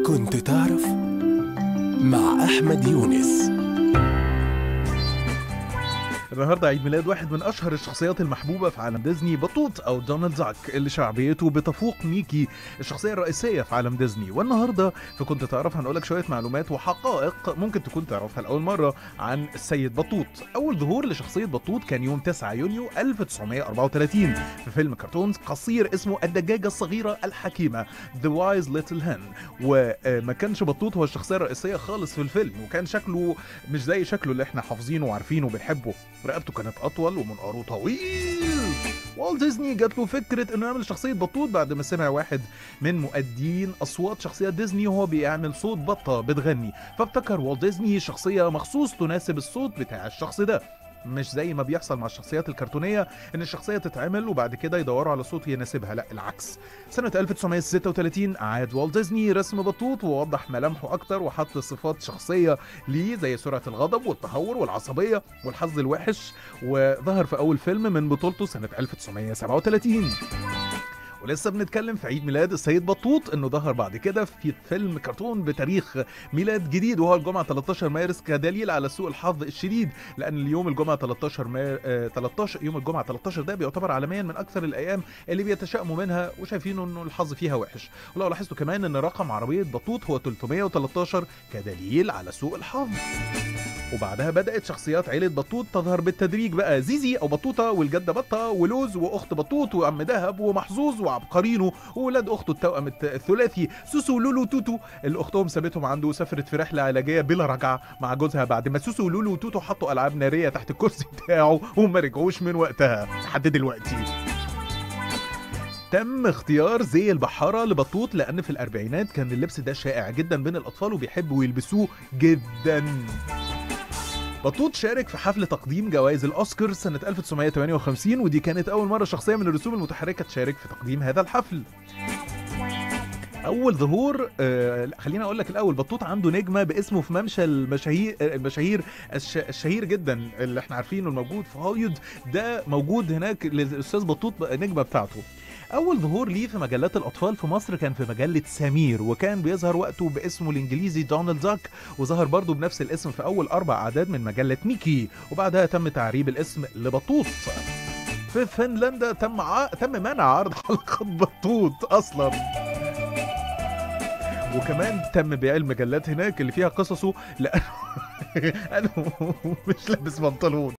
كنت تعرف مع أحمد يونس النهارده عيد ميلاد واحد من اشهر الشخصيات المحبوبه في عالم ديزني بطوط او دونالد زاك اللي شعبيته بتفوق ميكي الشخصيه الرئيسيه في عالم ديزني والنهارده فكنت تعرف هنقولك شويه معلومات وحقائق ممكن تكون تعرفها لاول مره عن السيد بطوط اول ظهور لشخصيه بطوط كان يوم 9 يونيو 1934 في فيلم كرتون قصير اسمه الدجاجه الصغيره الحكيمه The Wise Little Hen وما كانش بطوط هو الشخصيه الرئيسيه خالص في الفيلم وكان شكله مش زي شكله اللي احنا حافظينه وعارفينه وبنحبه رقبته كانت اطول ومنقاره طويل والت ديزني جات له فكره انه يعمل شخصيه بطوط بعد ما سمع واحد من مؤدين اصوات شخصيات ديزني وهو بيعمل صوت بطه بتغني فابتكر والت ديزني شخصيه مخصوص تناسب الصوت بتاع الشخص ده مش زي ما بيحصل مع الشخصيات الكرتونيه ان الشخصيه تتعمل وبعد كده يدوروا على صوت يناسبها لا العكس سنه 1936 عاد والت ديزني رسم بطوط ووضح ملامحه اكتر وحط صفات شخصيه ليه زي سرعه الغضب والتهور والعصبيه والحظ الوحش وظهر في اول فيلم من بطولته سنه 1937 ولسه بنتكلم في عيد ميلاد السيد بطوط انه ظهر بعد كده في فيلم كرتون بتاريخ ميلاد جديد وهو الجمعه 13 مارس كدليل على سوء الحظ الشديد لان اليوم الجمعه 13 مار... آه 13 يوم الجمعه 13 ده بيعتبر عالميا من اكثر الايام اللي بيتشائموا منها وشايفين انه الحظ فيها وحش ولو لاحظتوا كمان ان رقم عربيه بطوط هو 313 كدليل على سوء الحظ وبعدها بدأت شخصيات عيلة بطوط تظهر بالتدريج بقى زيزي أو بطوطة والجدة بطة ولوز وأخت بطوط وعم دهب ومحظوظ وعبقرينو وولاد أخته التوأم الثلاثي سوسو ولولو وتوتو اللي أختهم سابتهم عنده وسافرت في رحلة علاجية بلا رجعة مع جوزها بعد ما سوسو ولولو وتوتو حطوا ألعاب نارية تحت الكرسي بتاعه وما رجعوش من وقتها لحد دلوقتي تم اختيار زي البحارة لبطوط لأن في الأربعينات كان اللبس ده شائع جدا بين الأطفال وبيحبوا يلبسوه جدا بطوط شارك في حفل تقديم جوائز الأوسكار سنة 1958 ودي كانت أول مرة شخصية من الرسوم المتحركة تشارك في تقديم هذا الحفل اول ظهور آه خليني اقول لك الاول بطوط عنده نجمه باسمه في ممشى المشاهير المشاهير الش الشهير جدا اللي احنا عارفينه الموجود في هوليوود ده موجود هناك للاستاذ بطوط النجمه بتاعته اول ظهور ليه في مجلات الاطفال في مصر كان في مجله سمير وكان بيظهر وقته باسمه الانجليزي دونالد زاك وظهر برضه بنفس الاسم في اول اربع اعداد من مجله ميكي وبعدها تم تعريب الاسم لبطوط في فنلندا تم ع... تم منع عرض حلقه بطوط اصلا وكمان تم بيع المجلات هناك اللي فيها قصصه لانه انا مش لابس بنطلون